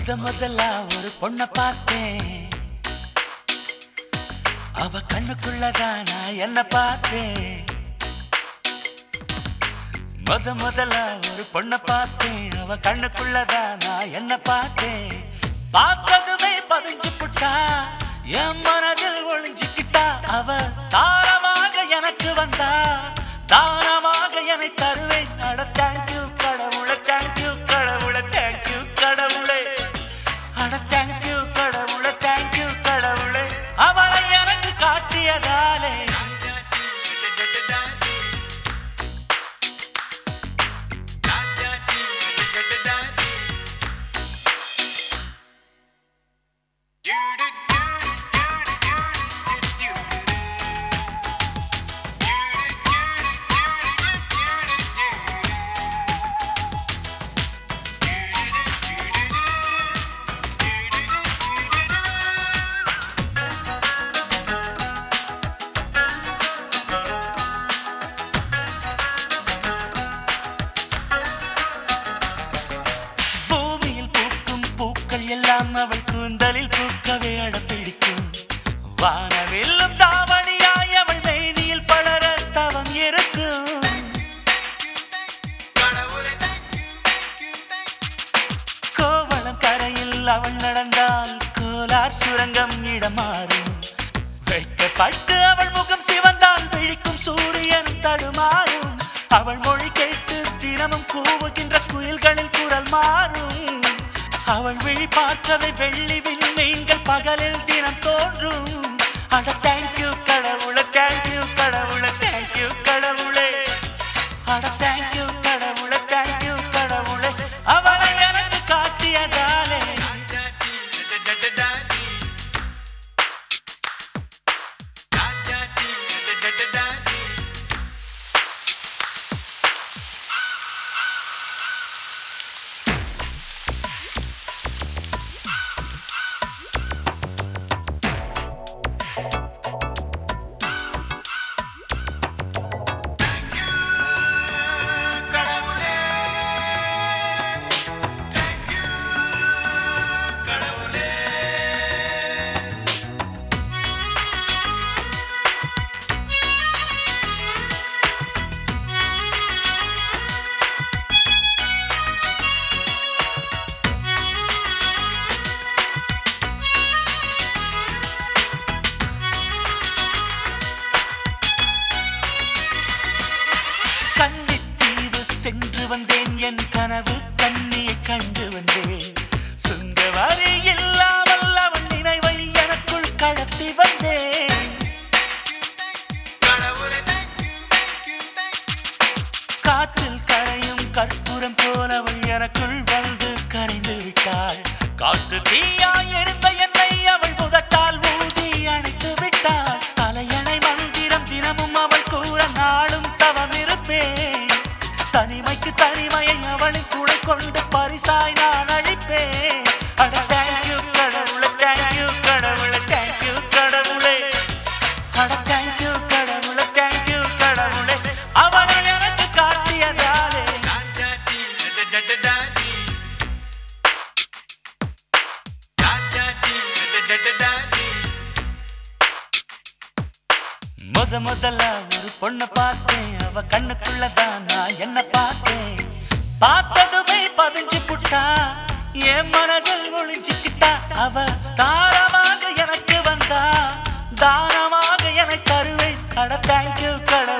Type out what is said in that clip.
முத முதல்ல ஒரு பொண்ண பார்த்தேன் அவ கண்ணுக்குள்ளதான் நான் என்ன பார்த்தேன் முத முதல்ல ஒரு பொண்ண பார்த்தேன் அவ கண்ணுக்குள்ளதான் நான் என்ன பார்த்தேன் பார்த்ததுமே பதிஞ்சு புட்டா என் மனதில் ஒளிஞ்சுக்கிட்டா அவ தாரமாக எனக்கு வந்தா தானமாக என்னை தருவேன் அட தேங்க்யூ கடவுளை தேங்க்யூ கடவுளை தேங்க்யூ கடவுளே அட தேங்க்யூ கடவுளை தேங்க்யூ கடவுளே அவளை எனக்கு காட்டியதாலே பூமியில் பூக்கும் பூக்கள் எல்லாம் அவள் கூந்தலில் பூக்கவே அடப்பிடிக்கும் வானவில்லும் தாவணியாய் அவள் மேனியில் பலர தவம் இருக்கும் கோவளம் கரையில் அவள் நடந்தால் கோலார் சுரங்கம் இடமாறும் வைக்கப்பட்டு அவள் முகம் சிவந்தால் விழிக்கும் சூரியன் தடுமாறும் அவள் மொழி கேட்டு தினமும் கூவுகின்ற குயில்களில் குரல் மாறும் அவள் விழி பார்க்கவே வெள்ளி விண்மீன்கள் பகலில் தினம் தோன்றும் அட தேங்க்யூ கடவுளே தேங்க்யூ கடவுளே தேங்க்யூ கடவுளே அட தேங்க்யூ கடவுளே தேங்க்யூ கடவுளே அவளை எனக்கு காட்டியதாலே கன்னித்தீவு சென்று வந்தேன் என் கனவு கண்ணியை கண்டு வந்தேன் சுங்கவரி இல்லாமல் அவள் நினைவை எனக்குள் கடத்தி வந்தேன் காற்றில் கரையும் கற்பூரம் போல அவள் எனக்குள் வந்து கரைந்து விட்டாள் காட்டு தீயாய் எரிந்த என்னை அவள் முதட்டால் ஊதி அணைத்து விட்டாள் தலையணை மந்திரம் தினமும் அவள் கூற நாளும் தவம் இருப்பேன் தனிமைக்கு தனிமையை அவளின் கூட கொண்டு பரிசாய் நான் அழிப்பேன் அட தேங்க்யூ கடவுளே தேங்க்யூ கடவுளே தேங்க்யூ கடவுளே அட தேங்க்யூ கடவுளே தேங்க்யூ கடவுளே அவளை எனக்கு காட்டியதாலே முத முதல்ல ஒரு பொண்ண பார்த்தேன் அவ கண்ணுக்குள்ளதான் நான் என்ன பார்த்தேன் பார்த்ததுமே பதிஞ்சு புட்டா என் மனதில் ஒளிஞ்சுக்கிட்டா அவ தாரமாக எனக்கு வந்தா தானமாக எனக்கு தருவேன் அட தேங்க்யூ கடவுளே